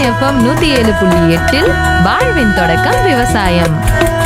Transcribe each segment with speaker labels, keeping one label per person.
Speaker 1: FM நூத்தி ஏழு புள்ளி எட்டில் வாழ்வின் தொடக்கம் விவசாயம்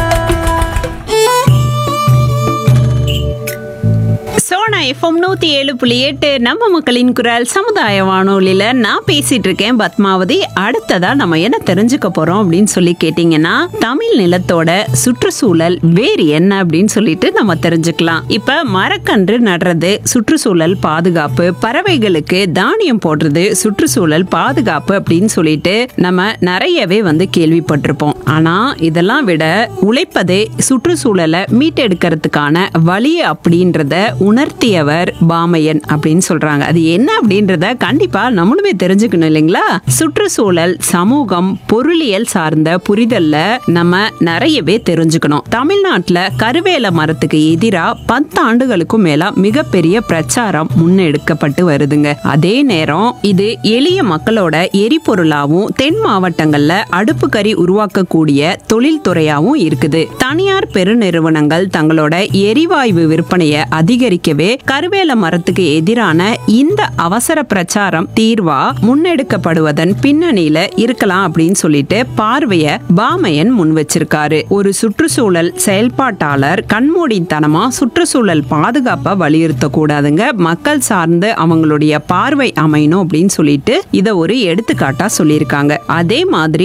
Speaker 2: சோனா எஃப்எம் நூத்தி ஏழு புள்ளி எட்டு நம்ம மக்களின் குரல் சமுதாய வானொலியில நான் பேசிட்டு இருக்கேன் பத்மாவதி அடுத்ததா நம்ம என்ன தெரிஞ்சுக்க போறோம் அப்படின்னு சொல்லி கேட்டீங்கன்னா தமிழ் நிலத்தோட சுற்றுச்சூழல் வேறு என்ன அப்படின்னு சொல்லிட்டு நம்ம தெரிஞ்சுக்கலாம் இப்ப மரக்கன்று நடுறது சுற்றுச்சூழல் பாதுகாப்பு பறவைகளுக்கு தானியம் போடுறது சுற்றுச்சூழல் பாதுகாப்பு அப்படின்னு சொல்லிட்டு நம்ம நிறையவே வந்து கேள்விப்பட்டிருப்போம் ஆனா இதெல்லாம் விட உழைப்பதே சுற்றுச்சூழலை மீட்டெடுக்கிறதுக்கான வழி அப்படின்றத உணர்த்தியவர் பாமையன் அப்படின்னு சொல்றாங்க அது என்ன அப்படின்றத கண்டிப்பா நம்மளுமே தெரிஞ்சுக்கணும் இல்லைங்களா சுற்றுச்சூழல் சமூகம் பொருளியல் சார்ந்த புரிதல்ல நம்ம நிறையவே தெரிஞ்சுக்கணும் தமிழ்நாட்டுல கருவேல மரத்துக்கு எதிரா பத்து ஆண்டுகளுக்கும் மேல மிகப்பெரிய பிரச்சாரம் முன்னெடுக்கப்பட்டு வருதுங்க அதே நேரம் இது எளிய மக்களோட எரிபொருளாவும் தென் மாவட்டங்கள்ல அடுப்பு கறி உருவாக்கக்கூடிய தொழில்துறையாவும் இருக்குது தனியார் பெருநிறுவனங்கள் தங்களோட எரிவாயு விற்பனையை அதிகரிக்கவே கருவேல மரத்துக்கு எதிரான இந்த அவசர பிரச்சாரம் தீர்வா முன்னெடுக்கப்படுவதன் பின்னணியில இருக்கலாம் அப்படின்னு சொல்லிட்டு பார்வைய பாமையன் முன் வச்சிருக்காரு ஒரு சுற்றுச்சூழல் செயல்பாட்டாளர் கண்மூடித்தனமா சுற்றுச்சூழல் பாதுகாப்பை வலியுறுத்த கூடாதுங்க மக்கள் சார்ந்து அவங்களுடைய பார்வை அமையணும் அப்படின்னு சொல்லிட்டு இத ஒரு எடுத்துக்காட்டா சொல்லியிருக்காங்க அதே மாதிரி